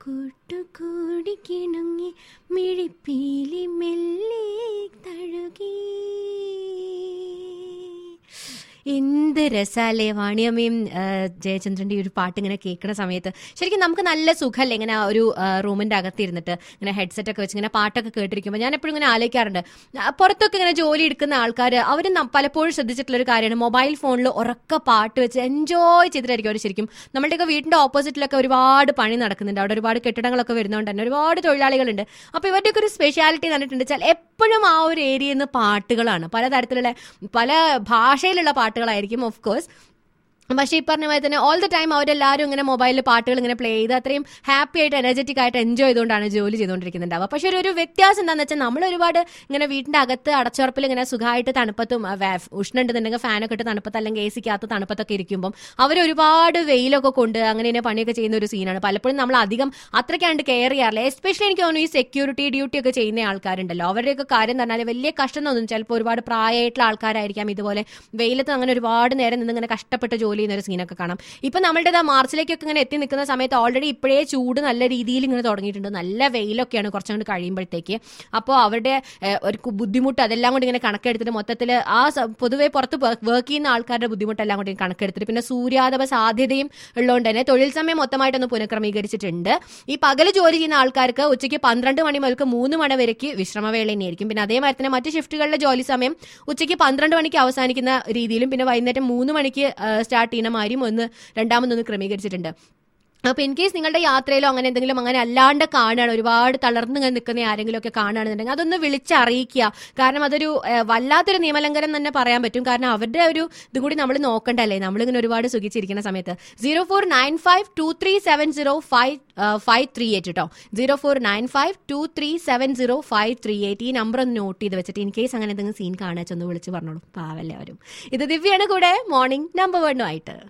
കൂട്ടുകൂടി കിണുങ്ങി മിഴിപ്പീലി മെല്ലെ തഴുകി എന്ത് രസാലേ വാണിയമ്മയും ആ, ജയചന്ദ്രന്റെ ഈ ഒരു പാട്ട് ഇങ്ങനെ കേൾക്കുന്ന സമയത്ത് ശരിക്കും നമുക്ക് നല്ല സുഖമല്ലേ ഇങ്ങനെ ആ ഒരു ആ, റൂമിന്റെ അകത്തിരുന്നിട്ട് ഇങ്ങനെ ഹെഡ്സെറ്റ് ഒക്കെ വെച്ച് ഇങ്ങനെ പാട്ടൊക്കെ കേട്ടിരിക്കുമ്പോൾ ഞാൻ എപ്പോഴും ഇങ്ങനെ ആലോചിക്കാറുണ്ട് ആ, പുറത്തൊക്കെ ഇങ്ങനെ ജോലി എടുക്കുന്ന ആൾക്കാർ അവർ പലപ്പോഴും ശ്രദ്ധിച്ചിട്ടുള്ള ഒരു കാര്യമാണ് മൊബൈൽ ഫോണിൽ ഉറക്ക പാട്ട് വെച്ച് എൻജോയ് ചെയ്തിട്ടായിരിക്കും അവർ ശരിക്കും നമ്മുടെയൊക്കെ വീടിന്റെ ഓപ്പോസിറ്റിലൊക്കെ ഒരുപാട് പണി നടക്കുന്നുണ്ട് അവിടെ ഒരുപാട് കെട്ടിടങ്ങളൊക്കെ വരുന്നതുകൊണ്ട് തന്നെ ഒരുപാട് തൊഴിലാളികളുണ്ട് അപ്പോൾ ഇവരുടെയൊക്കെ ഒരു സ്പെഷ്യാലിറ്റി കണ്ടിട്ടുണ്ട് വെച്ചാൽ എപ്പോഴും ആ ഒരു ഏരിയയിൽ നിന്ന് പാട്ടുകളാണ് പലതരത്തിലുള്ള പല ഭാഷയിലുള്ള പാട്ടുകളായിരിക്കും ഓഫ് കോഴ്സ് പക്ഷേ ഈ പറഞ്ഞ പോലെ തന്നെ ഓൾ ദ ടൈം അവരെല്ലാവരും ഇങ്ങനെ മൊബൈലിൽ പാട്ടുകൾ ഇങ്ങനെ പ്ലേ ചെയ്ത് അത്രയും ഹാപ്പി ആയിട്ട് എനർജറ്റിക് ആയിട്ട് എൻജോയ് ചെയ്തുകൊണ്ടാണ് ജോലി ചെയ്തുകൊണ്ടിരിക്കുന്നുണ്ടാവുക പക്ഷേ ഒരു ഒരു വ്യത്യാസം എന്താണെന്ന് വെച്ചാൽ നമ്മൾ ഒരുപാട് ഇങ്ങനെ വീടിന്റെ അകത്ത് അടച്ചുറപ്പിൽ ഇങ്ങനെ സുഖമായിട്ട് തണുപ്പത്തും ആ, വേ- ഉഷ്ണം ഉണ്ടെന്നുണ്ടെങ്കിൽ ഫാനൊക്കെ ഇട്ട് തണുപ്പത്ത് അല്ലെങ്കിൽ എ സിക്കകത്ത് തണുപ്പത്തൊക്കെ ഇരിക്കുമ്പം അവർ ഒരുപാട് വെയിലൊക്കെ കൊണ്ട് അങ്ങനെ തന്നെ പണിയൊക്കെ ചെയ്യുന്ന ഒരു സീനാണ് പലപ്പോഴും നമ്മൾ അധികം അത്രയ്ക്കാണ്ട് കെയർ ചെയ്യാറില്ല എസ്പെഷ്യലി എനിക്ക് തോന്നുന്നു ഈ സെക്യൂരിറ്റി ഡ്യൂട്ടി ഒക്കെ ചെയ്യുന്ന ആൾക്കാരുണ്ടല്ലോ അവരുടെയൊക്കെ കാര്യം എന്ന് പറഞ്ഞാൽ വലിയ കഷ്ടം തോന്നും ചിലപ്പോൾ ഒരുപാട് പ്രായമായിട്ടുള്ള ആൾക്കാരായിരിക്കാം ഇതുപോലെ വെയിലത്ത് അങ്ങനെ ഒരുപാട് നേരം നിന്ന് ഇങ്ങനെ കഷ്ടപ്പെട്ട് ജോലി ചെയ്യുന്ന ഒരു സീനൊക്കെ കാണാം ഇപ്പൊ നമ്മളുടെ ദാ മാർച്ചിലേക്കൊക്കെ ഇങ്ങനെ എത്തി നിൽക്കുന്ന സമയത്ത് ഓൾറെഡി ഇപ്പോഴേ ചൂട് നല്ല രീതിയിൽ ഇങ്ങനെ തുടങ്ങിയിട്ടുണ്ട് നല്ല വെയിലൊക്കെയാണ് കുറച്ചും കൂടി കഴിയുമ്പോഴത്തേക്ക് അപ്പോൾ അവരുടെ ഏഹ്, ഒരു കു- ബുദ്ധിമുട്ട് അതെല്ലാം കൂടി ഇങ്ങനെ കണക്കെടുത്തിട്ട് മൊത്തത്തിൽ ആ സ- പൊതുവെ പുറത്ത് വർക്ക് ചെയ്യുന്ന ആൾക്കാരുടെ ബുദ്ധിമുട്ടെല്ലാം കൂടി കണക്കെടുത്തിട്ട് പിന്നെ സൂര്യാതപ സാധ്യതയും ഉള്ളതുകൊണ്ട് തന്നെ തൊഴിൽ സമയം മൊത്തമായിട്ടൊന്ന് പുനഃക്രമീകരിച്ചിട്ടുണ്ട് ഈ പകല് ജോലി ചെയ്യുന്ന ആൾക്കാർക്ക് ഉച്ചയ്ക്ക് പന്ത്രണ്ട് മണി മുതൽക്ക് മൂന്ന് മണി വരയ്ക്ക് വിശ്രമവേള തന്നെയായിരിക്കും പിന്നെ അതേമാതിരി തന്നെ മറ്റ് ഷിഫ്റ്റുകളിലെ ജോലി സമയം ഉച്ചയ്ക്ക് പന്ത്രണ്ട് മണിക്ക് അവസാനിക്കുന്ന രീതിയിലും പിന്നെ വൈകുന്നേരം മൂന്ന് മണിക്ക് സ്റ്റാർട്ട് ചെയ്യുന്ന മാതിരിയും ഒന്ന് രണ്ടാമതൊന്ന് ക്രമീകരിച്ചിട്ടുണ്ട് അപ്പൊ ഇൻ കേസ് നിങ്ങളുടെ യാത്രയിലോ അങ്ങനെ എന്തെങ്കിലും അങ്ങനെ അല്ലാണ്ട് കാണുകയാണ് ഒരുപാട് തളർന്ന് ഇങ്ങനെ നിൽക്കുന്ന ആരെങ്കിലും ഒക്കെ കാണുകയാണെന്നുണ്ടെങ്കിൽ അതൊന്ന് വിളിച്ചറിയിക്കുക കാരണം അതൊരു ഏഹ്, വല്ലാത്തൊരു നിയമലംഘനം തന്നെ പറയാൻ പറ്റും കാരണം അവരുടെ ഒരു ഇതും കൂടി നമ്മൾ നോക്കണ്ടല്ലേ നമ്മളിങ്ങനെ ഒരുപാട് സുഖിച്ചിരിക്കുന്ന സമയത്ത് zero four nine five two three seven zero five five three eight കേട്ടോ zero four nine five two three seven zero five three eight ഈ നമ്പർ ഒന്ന് നോട്ട് ചെയ്ത് വെച്ചിട്ട് ഇൻ കേസ് അങ്ങനെ എന്തെങ്കിലും സീൻ കാണാച്ചൊന്ന് വിളിച്ച് പറഞ്ഞോളൂ പാവല്ലേ അവരും ഇത് ദിവ്യാണ് കൂടെ മോർണിംഗ് നമ്പർ വണ്ണുമായിട്ട്